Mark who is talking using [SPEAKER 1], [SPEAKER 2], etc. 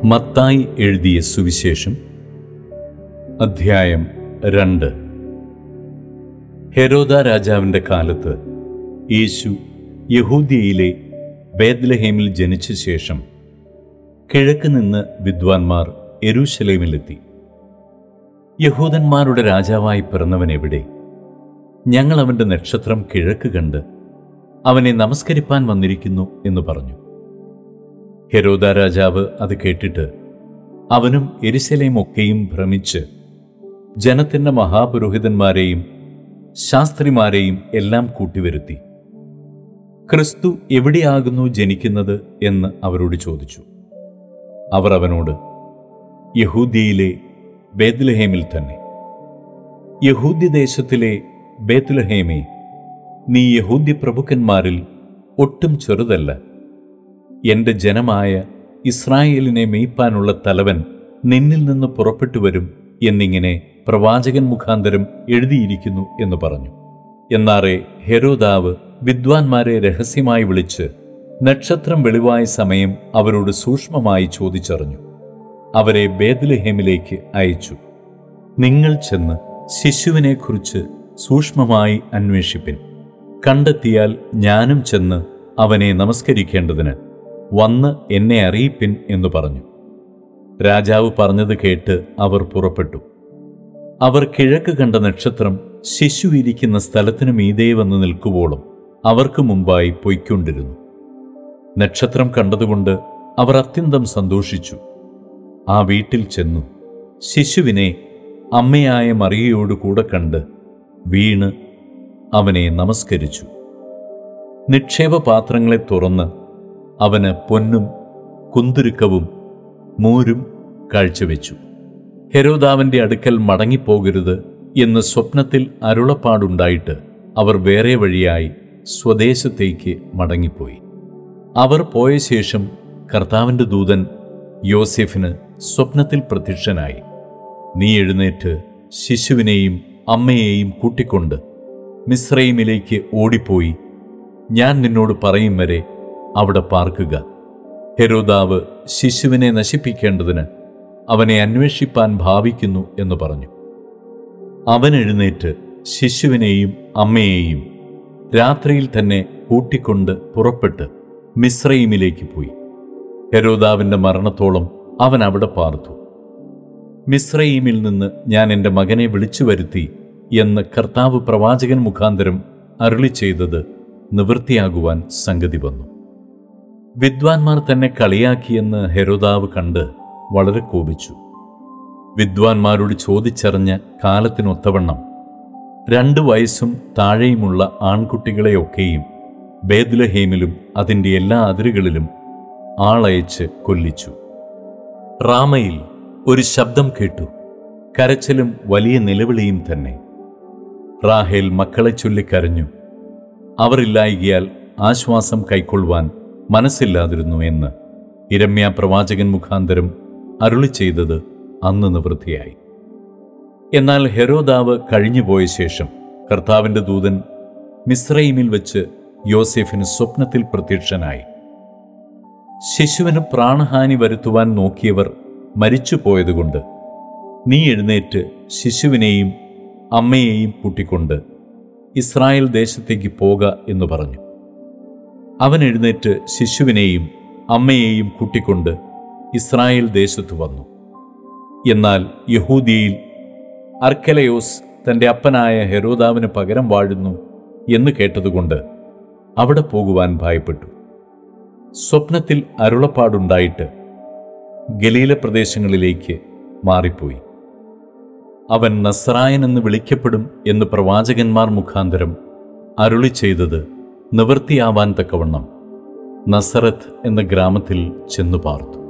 [SPEAKER 1] മത്തായി എഴുതിയ സുവിശേഷം അധ്യായം രണ്ട് ഹെരോദ രാജാവിൻ്റെ കാലത്ത് യേശു യഹൂദിയയിലെ ബേദ്ലഹേമിൽ ജനിച്ച ശേഷം കിഴക്ക് നിന്ന് വിദ്വാൻമാർ എരൂശലേമിലെത്തി യഹൂദന്മാരുടെ രാജാവായി പിറന്നവൻ എവിടെ ഞങ്ങൾ അവൻ്റെ നക്ഷത്രം കിഴക്ക് കണ്ട് അവനെ നമസ്കരിപ്പാൻ വന്നിരിക്കുന്നു എന്ന് പറഞ്ഞു ഹെരോദ രാജാവ് അത് കേട്ടിട്ട് അവനും എരിശലേം ഒക്കെയും ഭ്രമിച്ച് ജനത്തിൻ്റെ മഹാപുരോഹിതന്മാരെയും ശാസ്ത്രിമാരെയും എല്ലാം കൂട്ടിവരുത്തി ക്രിസ്തു എവിടെയാകുന്നു ജനിക്കുന്നത് എന്ന് അവരോട് ചോദിച്ചു അവർ അവനോട് യഹൂദിയയിലെ ബേത്ലഹേമിൽ തന്നെ യഹൂദ്യദേശത്തിലെ ബേത്ലഹേമേ നീ യഹൂദ്യ പ്രഭുക്കന്മാരിൽ ഒട്ടും ചെറുതല്ല എന്റെ ജനമായ ഇസ്രായേലിനെ മേയ്പ്പാനുള്ള തലവൻ നിന്നിൽ നിന്ന് പുറപ്പെട്ടു വരും എന്നിങ്ങനെ പ്രവാചകൻ മുഖാന്തരം എഴുതിയിരിക്കുന്നു എന്ന് പറഞ്ഞു എന്നാറെ ഹെരോദാവ് വിദ്വാൻമാരെ രഹസ്യമായി വിളിച്ച് നക്ഷത്രം വെളിവായ സമയം അവരോട് സൂക്ഷ്മമായി ചോദിച്ചറിഞ്ഞു അവരെ ബേദ്ലഹേമിലേക്ക് അയച്ചു നിങ്ങൾ ചെന്ന് ശിശുവിനെക്കുറിച്ച് സൂക്ഷ്മമായി അന്വേഷിപ്പിൻ കണ്ടെത്തിയാൽ ഞാനും ചെന്ന് അവനെ നമസ്കരിക്കേണ്ടതിന് വന്ന് എന്നെ അറിയിപ്പിൻ എന്ന് പറഞ്ഞു രാജാവ് പറഞ്ഞത് കേട്ട് അവർ പുറപ്പെട്ടു അവർ കിഴക്ക് കണ്ട നക്ഷത്രം ശിശു ഇരിക്കുന്ന സ്ഥലത്തിനു മീതേ വന്ന് നിൽക്കുവോളം അവർക്ക് മുമ്പായി പൊയ്ക്കൊണ്ടിരുന്നു നക്ഷത്രം കണ്ടതുകൊണ്ട് അവർ അത്യന്തം സന്തോഷിച്ചു ആ വീട്ടിൽ ചെന്നു ശിശുവിനെ അമ്മയായ മറിയയോട് കൂടെ കണ്ട് വീണ് അവനെ നമസ്കരിച്ചു നിക്ഷേപ പാത്രങ്ങളെ തുറന്ന് അവന് പൊന്നും കുന്തുരുക്കവും മൂരും കാഴ്ചവെച്ചു ഹെരോദാവിന്റെ അടുക്കൽ മടങ്ങിപ്പോകരുത് എന്ന് സ്വപ്നത്തിൽ അരുളപ്പാടുണ്ടായിട്ട് അവർ വേറെ വഴിയായി സ്വദേശത്തേക്ക് മടങ്ങിപ്പോയി അവർ പോയ ശേഷം കർത്താവിൻ്റെ ദൂതൻ യോസെഫിന് സ്വപ്നത്തിൽ പ്രത്യക്ഷനായി നീ എഴുന്നേറ്റ് ശിശുവിനെയും അമ്മയെയും കൂട്ടിക്കൊണ്ട് മിശ്രൈമിലേക്ക് ഓടിപ്പോയി ഞാൻ നിന്നോട് പറയും വരെ അവിടെ പാർക്കുക ഹെരോദാവ് ശിശുവിനെ നശിപ്പിക്കേണ്ടതിന് അവനെ അന്വേഷിപ്പാൻ ഭാവിക്കുന്നു എന്ന് പറഞ്ഞു അവൻ എഴുന്നേറ്റ് ശിശുവിനെയും അമ്മയെയും രാത്രിയിൽ തന്നെ കൂട്ടിക്കൊണ്ട് പുറപ്പെട്ട് മിശ്രൈമിലേക്ക് പോയി ഹെരോദാവിൻ്റെ മരണത്തോളം അവൻ അവിടെ പാർത്തു മിശ്രയീമിൽ നിന്ന് ഞാൻ എൻ്റെ മകനെ വിളിച്ചു വരുത്തി എന്ന് കർത്താവ് പ്രവാചകൻ മുഖാന്തരം അരുളി ചെയ്തത് നിവൃത്തിയാകുവാൻ സംഗതി വന്നു വിദ്വാൻമാർ തന്നെ കളിയാക്കിയെന്ന് ഹെരോദാവ് കണ്ട് വളരെ കോപിച്ചു വിദ്വാൻമാരോട് ചോദിച്ചറിഞ്ഞ കാലത്തിനൊത്തവണ്ണം രണ്ട് വയസ്സും താഴെയുമുള്ള ആൺകുട്ടികളെയൊക്കെയും ബേദ്ലഹേമിലും അതിൻ്റെ എല്ലാ അതിരുകളിലും ആളയച്ച് കൊല്ലിച്ചു റാമയിൽ ഒരു ശബ്ദം കേട്ടു കരച്ചിലും വലിയ നിലവിളിയും തന്നെ റാഹേൽ മക്കളെ ചൊല്ലിക്കരഞ്ഞു അവർ ഇല്ലായികയാൽ ആശ്വാസം കൈക്കൊള്ളുവാൻ മനസ്സില്ലാതിരുന്നു എന്ന് ഇരമ്യ പ്രവാചകൻ മുഖാന്തരം അരുളി ചെയ്തത് അന്ന് നിവൃത്തിയായി എന്നാൽ ഹെരോദാവ് കഴിഞ്ഞുപോയ ശേഷം കർത്താവിൻ്റെ ദൂതൻ മിസ്രൈമിൽ വെച്ച് യോസെഫിന് സ്വപ്നത്തിൽ പ്രത്യക്ഷനായി ശിശുവിന് പ്രാണഹാനി വരുത്തുവാൻ നോക്കിയവർ മരിച്ചുപോയതുകൊണ്ട് നീ എഴുന്നേറ്റ് ശിശുവിനെയും അമ്മയെയും കൂട്ടിക്കൊണ്ട് ഇസ്രായേൽ ദേശത്തേക്ക് പോക എന്ന് പറഞ്ഞു അവൻ എഴുന്നേറ്റ് ശിശുവിനെയും അമ്മയെയും കൂട്ടിക്കൊണ്ട് ഇസ്രായേൽ ദേശത്ത് വന്നു എന്നാൽ യഹൂദിയിൽ അർക്കലയോസ് തൻ്റെ അപ്പനായ ഹെരോദാവിന് പകരം വാഴുന്നു എന്ന് കേട്ടതുകൊണ്ട് അവിടെ പോകുവാൻ ഭയപ്പെട്ടു സ്വപ്നത്തിൽ അരുളപ്പാടുണ്ടായിട്ട് ഗലീല പ്രദേശങ്ങളിലേക്ക് മാറിപ്പോയി അവൻ നസ്രായൻ എന്ന് വിളിക്കപ്പെടും എന്ന് പ്രവാചകന്മാർ മുഖാന്തരം അരുളി ചെയ്തത് നിവൃത്തിയാവാൻ തക്കവണ്ണം നസറത്ത് എന്ന ഗ്രാമത്തിൽ ചെന്നു പാർത്തു